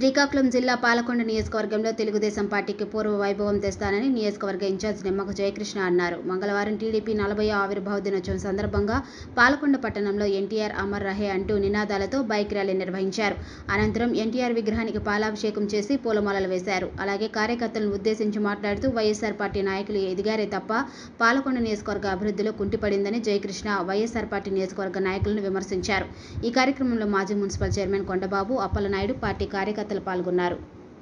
శ్రీకాకుళం జిల్లా పాలకొండ నియోజకవర్గంలో తెలుగుదేశం పార్టీకి పూర్వ వైభవం తెస్తానని నియోజకవర్గ ఇన్ఛార్జ్ నిమ్మక జయకృష్ణ అన్నారు మంగళవారం టీడీపీ నలభై ఆవిర్భావ దినోత్సవం సందర్భంగా పాలకొండ పట్టణంలో ఎన్టీఆర్ అమర్ రహే అంటూ నినాదాలతో బైక్ ర్యాలీ నిర్వహించారు అనంతరం ఎన్టీఆర్ విగ్రహానికి పాలాభిషేకం చేసి పూలమాలలు వేశారు అలాగే కార్యకర్తలను ఉద్దేశించి మాట్లాడుతూ వైఎస్ఆర్ పార్టీ నాయకులు ఎదిగారే తప్ప పాలకొండ నియోజకవర్గ అభివృద్ధిలో కుంటిపడిందని జయకృష్ణ వైఎస్ఆర్ పార్టీ నియోజకవర్గ నాయకులను విమర్శించారు ఈ కార్యక్రమంలో మాజీ municipal chairman Kondababu Appalanaidu party కార్యకర్తలు పాల్గొన్నారు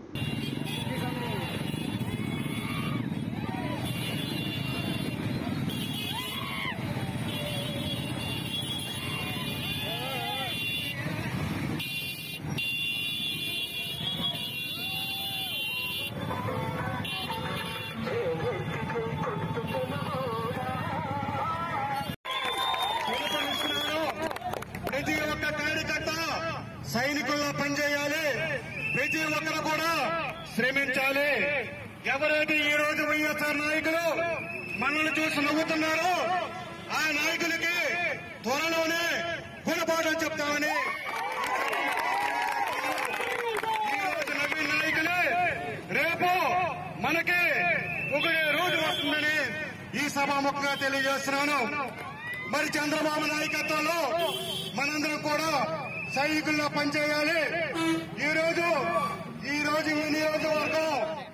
పిలుపునిస్తున్నాను ప్రతి ఒక్క కార్యకర్త సైనికుల్లో పనిచేయాలి ప్రతి ఒక్కరు కూడా శ్రమించాలి ఎవరైతే ఈ రోజు వైఎస్ఆర్ నాయకులు మనల్ని చూసి నవ్వుతున్నారో ఆ నాయకులకి త్వరలోనే గుణపాఠం చెప్తామని ఈ రోజు నవీన్ నాయకులే రేపు మనకి ఒకటే రోజు వస్తుందని ఈ సభాముఖంగా తెలియజేస్తున్నాను మరి చంద్రబాబు నాయకత్వంలో మనందరం కూడా సైనికుల్లో పనిచేయాలి ఈ రోజు ఈ రోజు ఈ నియోజకవర్గం